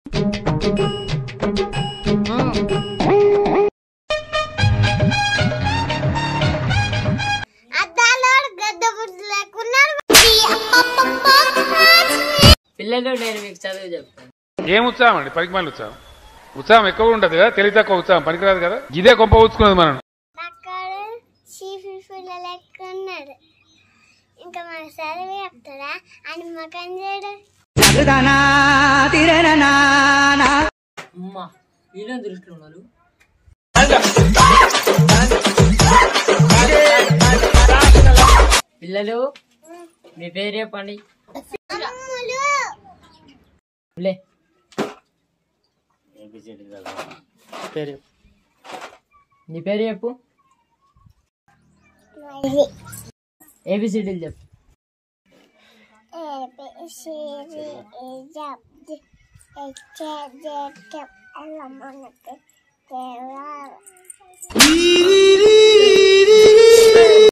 అద్దాలోడు గద్ద బుద్ధి లేకున్నాడు పిల్లలు నేను మీకు చదువు చెప్తాను ఏం ఉత్సాహం అండి పనికి మళ్ళీ ఉత్సాహం ఉత్సాహం ఎక్కువ ఉంటది కదా తెలివి తక్కువ ఉత్సాహం పనికిరాదు కదా ఇదే గొప్ప ఊచుకున్నది మనం అక్కడ చీఫీ పిల్ల లెక్కున్నాడు ఇంకా మన చదివి చెప్తాడా అని మకం చేయడు అమ్మా వీళ్ళని దృష్టిలో ఉన్నారు పిల్లలు మీ పేరు చెప్పండి అమ్ములు లే పేరు చెప్పు. నీ పేరు చెప్పు మరి ఏబిసిడీలు చెప్పు ఏబిసిడి ఇజబ్ది హెచ్జెడ్ ఎల్లమ్మనకి దేవా